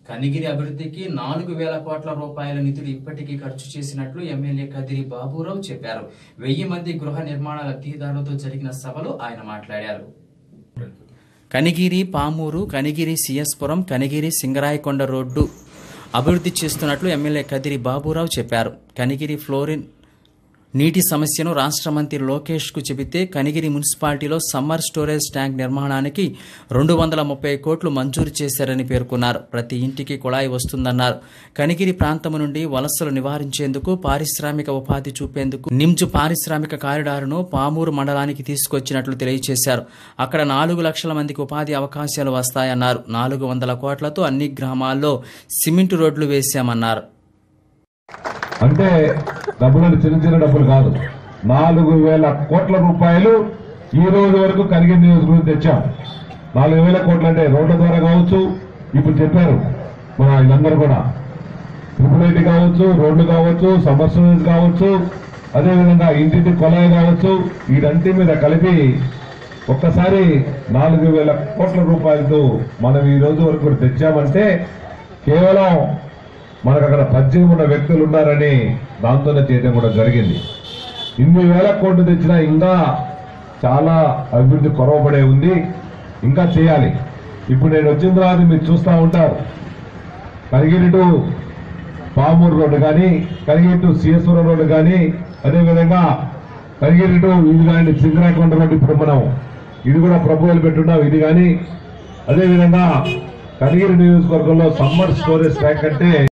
కనిగిరి అభివృద్ధికి నాలుగు వేల కోట్ల రూపాయల నిధులు ఇప్పటికీ ఖర్చు చేసినట్లు ఎమ్మెల్యే కదిరి బాబురావు చెప్పారు వెయ్యి మంది గృహ నిర్మాణ లబ్ధిదారులతో జరిగిన సభలో ఆయన మాట్లాడారు కనిగిరి పామూరు కనిగిరి సిఎస్పురం కనిగిరి సింగరాయకొండ రోడ్డు అభివృద్ధి చేస్తున్నట్లు ఎమ్మెల్యే కదిరి బాబురావు చెప్పారు కనిగిరి ఫ్లోరిన్ నీటి సమస్యను రాష్ట్ర మంత్రి లోకేష్కు చెబితే కనిగిరి మున్సిపాలిటీలో సమ్మర్ స్టోరేజ్ ట్యాంక్ నిర్మాణానికి రెండు వందల ముప్పై కోట్లు మంజూరు చేశారని పేర్కొన్నారు ప్రతి ఇంటికి కుళాయి వస్తుందన్నారు కనిగిరి ప్రాంతం నుండి వలసలు నివారించేందుకు పారిశ్రామిక ఉపాధి చూపేందుకు నిమ్జు పారిశ్రామిక కారిడార్ను పామూరు మండలానికి తీసుకొచ్చినట్లు తెలియజేశారు అక్కడ నాలుగు లక్షల మందికి ఉపాధి అవకాశాలు వస్తాయన్నారు నాలుగు వందల కోట్లతో అన్ని గ్రామాల్లో సిమెంట్ రోడ్లు వేశామన్నారు అంటే డబ్బులు అంటే చిన్న చిన్న డబ్బులు కాదు నాలుగు వేల కోట్ల రూపాయలు ఈ రోజు వరకు కరిగిన నియోజకవర్గం తెచ్చాం నాలుగు వేల కోట్లు అంటే రోడ్ల ద్వారా కావచ్చు ఇప్పుడు చెప్పారు మన వీళ్ళందరూ కూడా ట్రిపుల్ కావచ్చు రోడ్లు కావచ్చు సమర్సనల్స్ కావచ్చు అదేవిధంగా ఇంటింటి కొలాయి కావచ్చు వీటంటి మీద కలిపి ఒక్కసారి నాలుగు వేల కోట్ల రూపాయలతో మనం ఈ రోజు వరకు తెచ్చామంటే కేవలం మనకు అక్కడ పరిచయం ఉన్న వ్యక్తులు ఉన్నారని దాంతోనే చేయడం కూడా జరిగింది ఇన్ని వేల కోట్లు తెచ్చినా ఇంకా చాలా అభివృద్ధి కొరవబడే ఉంది ఇంకా చేయాలి ఇప్పుడు నేను వచ్చిన తర్వాత మీరు చూస్తూ ఉంటారు కరిగిరి టు పామూరు రోడ్డు కానీ కరిగిరి టు సిఎస్వరం రోడ్డు కానీ అదేవిధంగా కరిగిరి టు ఇది కానీ సింగరాకొండ రోడ్డు ఇప్పుడు మనం ఇది కూడా ప్రభుత్వాలు పెట్టున్నాం ఇది కానీ అదేవిధంగా కరిగిరి నియోజకవర్గంలో సమ్మర్ స్టోరేజ్ ట్యాంక్ అంటే